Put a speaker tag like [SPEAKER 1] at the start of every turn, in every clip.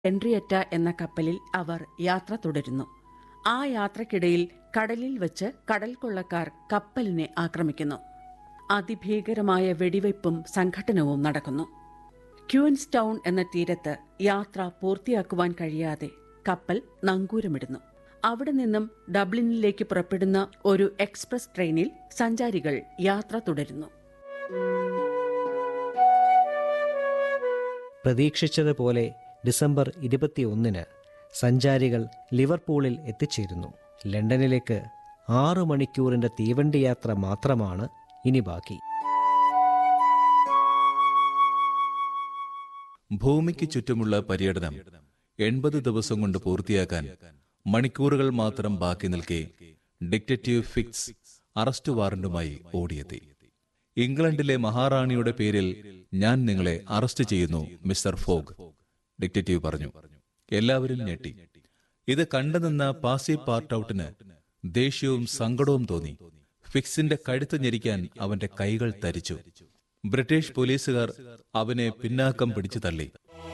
[SPEAKER 1] ഹെൻറിയറ്റ എന്ന കപ്പലിൽ അവർ യാത്ര തുടരുന്നു ആ യാത്രക്കിടയിൽ കടലിൽ വച്ച് കടൽ കൊള്ളക്കാർ കപ്പലിനെ ആക്രമിക്കുന്നു അതിഭീകരമായ വെടിവയ്പും സംഘട്ടനവും നടക്കുന്നു ക്യൂൻസ് ടൗൺ എന്ന തീരത്ത് യാത്ര പൂർത്തിയാക്കുവാൻ കഴിയാതെ കപ്പൽ നങ്കൂരമിടുന്നു അവിടെ നിന്നും ഡബ്ലിനിലേക്ക് പുറപ്പെടുന്ന ഒരു എക്സ്പ്രസ് ട്രെയിനിൽ സഞ്ചാരികൾ യാത്ര തുടരുന്നു
[SPEAKER 2] പ്രതീക്ഷിച്ചതുപോലെ ഡിസംബർ ഇരുപത്തിയൊന്നിന് സഞ്ചാരികൾ ലിവർപൂളിൽ എത്തിച്ചേരുന്നു ലണ്ടനിലേക്ക് ആറു മണിക്കൂറിന്റെ തീവണ്ടി യാത്ര മാത്രമാണ് ഇനി ബാക്കി
[SPEAKER 3] ഭൂമിക്ക് ചുറ്റുമുള്ള പര്യടനം എൺപത് ദിവസം കൊണ്ട് പൂർത്തിയാക്കാൻ മണിക്കൂറുകൾ മാത്രം ബാക്കി നിൽക്കെ ഡിക്റ്റേറ്റീവ് ഫിക്സ് അറസ്റ്റ് വാറന്റുമായി ഓടിയെത്തി ഇംഗ്ലണ്ടിലെ മഹാറാണിയുടെ പേരിൽ ഞാൻ നിങ്ങളെ അറസ്റ്റ് ചെയ്യുന്നു മിസ്റ്റർ ഫോഗ് ഡിക്റ്റേറ്റീവ് പറഞ്ഞു എല്ലാവരും ഞെട്ടി ഇത് കണ്ടുനിന്ന പാസി പാർട്ടൌട്ടിന് ദേഷ്യവും സങ്കടവും തോന്നി ഫിക്സിന്റെ കഴുത്ത് ഞെരിക്കാൻ അവന്റെ കൈകൾ തരിച്ചു ബ്രിട്ടീഷ് പോലീസുകാർ അവനെ പിന്നാക്കം പിടിച്ചു തള്ളി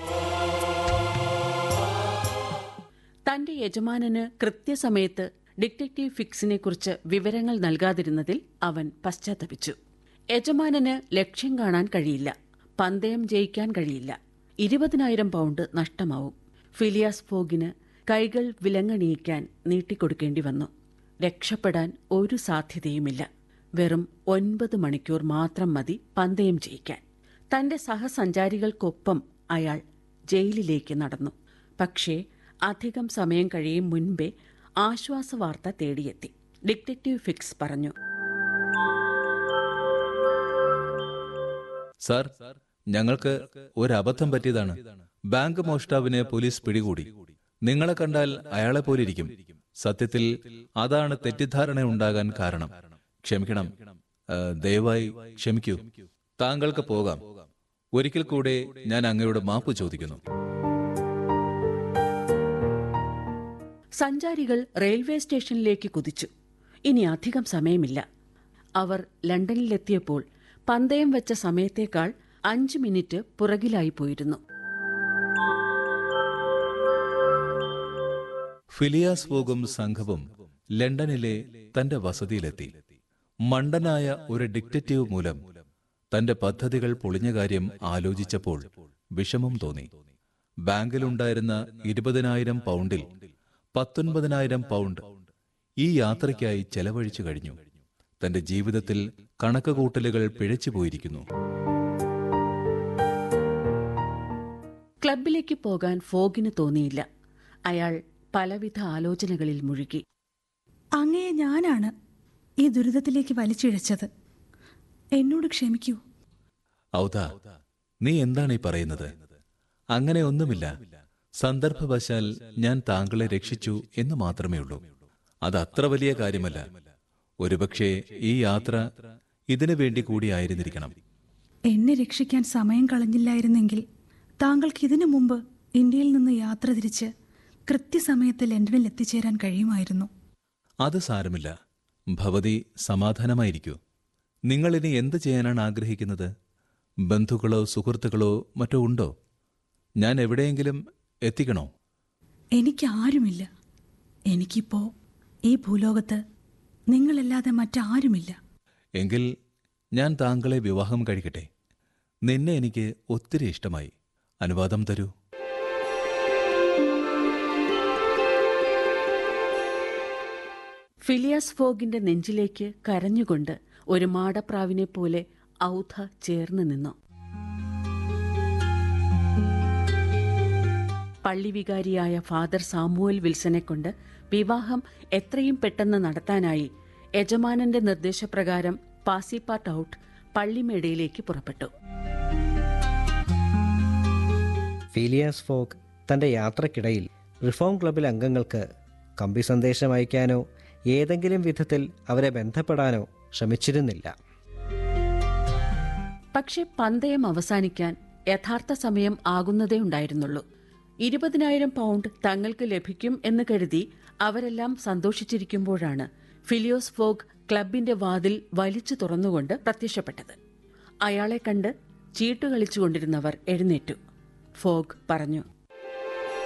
[SPEAKER 1] തന്റെ യജമാനന് കൃത്യസമയത്ത് ഡിറ്റക്റ്റീവ് ഫിക്സിനെ കുറിച്ച് വിവരങ്ങൾ നൽകാതിരുന്നതിൽ അവൻ പശ്ചാത്തപിച്ചു യജമാനന് ലക്ഷ്യം കാണാൻ കഴിയില്ല പന്തയം ജയിക്കാൻ കഴിയില്ല ഇരുപതിനായിരം പൗണ്ട് നഷ്ടമാവും ഫിലിയാസ് ഫോഗിന് കൈകൾ വിലങ്ങണിയിക്കാൻ നീട്ടിക്കൊടുക്കേണ്ടി വന്നു രക്ഷപ്പെടാൻ ഒരു സാധ്യതയുമില്ല വെറും ഒൻപത് മണിക്കൂർ മാത്രം മതി പന്തയം ജയിക്കാൻ തന്റെ സഹസഞ്ചാരികൾക്കൊപ്പം അയാൾ ജയിലിലേക്ക് നടന്നു പക്ഷേ അധികം സമയം കഴിയും മുൻപേ ആശ്വാസവാർത്ത തേടിയെത്തി ഡിറ്റക്റ്റീവ് ഫിക്സ് പറഞ്ഞു
[SPEAKER 3] സാർ ഞങ്ങൾക്ക് ഒരു അബദ്ധം പറ്റിയതാണ് ബാങ്ക് മോഷ്ടാവിനെ പോലീസ് പിടികൂടി നിങ്ങളെ കണ്ടാൽ അയാളെ പോലിരിക്കും സത്യത്തിൽ അതാണ് തെറ്റിദ്ധാരണ ഉണ്ടാകാൻ കാരണം ക്ഷമിക്കണം ആ, ദയവായി ക്ഷമിക്കൂ താങ്കൾക്ക് പോകാം ഒരിക്കൽ കൂടെ ഞാൻ അങ്ങയോട് മാപ്പ് ചോദിക്കുന്നു
[SPEAKER 1] സഞ്ചാരികൾ റെയിൽവേ സ്റ്റേഷനിലേക്ക് കുതിച്ചു ഇനി അധികം സമയമില്ല അവർ ലണ്ടനിലെത്തിയപ്പോൾ പന്തയം വെച്ച സമയത്തേക്കാൾ അഞ്ച് മിനിറ്റ് പുറകിലായി പോയിരുന്നു
[SPEAKER 3] ഫിലിയാസ് ഫോഗും സംഘവും ലണ്ടനിലെ തന്റെ വസതിയിലെത്തി മണ്ടനായ ഒരു ഡിക്റ്റേറ്റീവ് മൂലം തന്റെ പദ്ധതികൾ പൊളിഞ്ഞ കാര്യം ആലോചിച്ചപ്പോൾ വിഷമം തോന്നി ബാങ്കിലുണ്ടായിരുന്ന ഇരുപതിനായിരം പൗണ്ടിൽ പത്തൊൻപതിനായിരം പൗണ്ട് ഈ യാത്രയ്ക്കായി ചെലവഴിച്ചു കഴിഞ്ഞു തന്റെ ജീവിതത്തിൽ കണക്കുകൂട്ടലുകൾ പിഴച്ചു പോയിരിക്കുന്നു
[SPEAKER 1] ക്ലബിലേക്ക് പോകാൻ ഫോഗിന് തോന്നിയില്ല അയാൾ പലവിധ ആലോചനകളിൽ മുഴുകി
[SPEAKER 4] അങ്ങയെ ഞാനാണ് ഈ ദുരിതത്തിലേക്ക് വലിച്ചിഴച്ചത് എന്നോട് ക്ഷമിക്കൂ
[SPEAKER 3] ഔദ നീ എന്താണ് ഈ പറയുന്നത് അങ്ങനെ ഒന്നുമില്ല സന്ദർഭവശാൽ ഞാൻ താങ്കളെ രക്ഷിച്ചു എന്ന് മാത്രമേ ഉള്ളൂ അത് അത്ര വലിയ കാര്യമല്ല ഒരുപക്ഷെ ഈ യാത്ര ഇതിനു വേണ്ടി കൂടിയായിരുന്നിരിക്കണം
[SPEAKER 4] എന്നെ രക്ഷിക്കാൻ സമയം കളഞ്ഞില്ലായിരുന്നെങ്കിൽ താങ്കൾക്ക് ഇതിനു മുമ്പ് ഇന്ത്യയിൽ നിന്ന് യാത്ര തിരിച്ച് കൃത്യസമയത്ത് ലണ്ടനിൽ എത്തിച്ചേരാൻ കഴിയുമായിരുന്നു
[SPEAKER 3] അത് സാരമില്ല ഭവതി സമാധാനമായിരിക്കൂ നിങ്ങൾ ഇനി എന്ത് ചെയ്യാനാണ് ആഗ്രഹിക്കുന്നത് ബന്ധുക്കളോ സുഹൃത്തുക്കളോ മറ്റോ ഉണ്ടോ ഞാൻ എവിടെയെങ്കിലും എത്തിക്കണോ
[SPEAKER 4] എനിക്ക് ആരുമില്ല എനിക്കിപ്പോ ഈ ഭൂലോകത്ത് നിങ്ങളല്ലാതെ മറ്റാരുമില്ല
[SPEAKER 3] എങ്കിൽ ഞാൻ താങ്കളെ വിവാഹം കഴിക്കട്ടെ നിന്നെ എനിക്ക് ഒത്തിരി ഇഷ്ടമായി അനുവാദം തരൂ
[SPEAKER 1] ഫിലിയാസ് ഫോഗിന്റെ നെഞ്ചിലേക്ക് കരഞ്ഞുകൊണ്ട് ഒരു മാടപ്രാവിനെ പോലെ ഔധ ചേർന്ന് നിന്നു പള്ളിവികാരിയായ ഫാദർ സാമുവൽ വിൽസനെ കൊണ്ട് വിവാഹം എത്രയും പെട്ടെന്ന് നടത്താനായി യജമാനന്റെ നിർദ്ദേശപ്രകാരം പാസിപ്പാട്ട് ഔട്ട് പള്ളിമേടയിലേക്ക് പുറപ്പെട്ടു
[SPEAKER 2] ഫീലിയാസ് ഫോഗ് തന്റെ യാത്രക്കിടയിൽ റിഫോം ക്ലബിലെ അംഗങ്ങൾക്ക് കമ്പി സന്ദേശം അയക്കാനോ ഏതെങ്കിലും വിധത്തിൽ അവരെ ബന്ധപ്പെടാനോ ശ്രമിച്ചിരുന്നില്ല
[SPEAKER 1] പക്ഷെ പന്തയം അവസാനിക്കാൻ യഥാർത്ഥ സമയം ആകുന്നതേ ഉണ്ടായിരുന്നുള്ളൂ ഇരുപതിനായിരം പൗണ്ട് തങ്ങൾക്ക് ലഭിക്കും എന്ന് കരുതി അവരെല്ലാം സന്തോഷിച്ചിരിക്കുമ്പോഴാണ് ഫിലിയോസ് ഫോഗ് ക്ലബിന്റെ വാതിൽ വലിച്ചു തുറന്നുകൊണ്ട് പ്രത്യക്ഷപ്പെട്ടത് അയാളെ കണ്ട് ചീട്ടുകളിച്ചുകൊണ്ടിരുന്നവർ എഴുന്നേറ്റു ഫോഗ് പറഞ്ഞു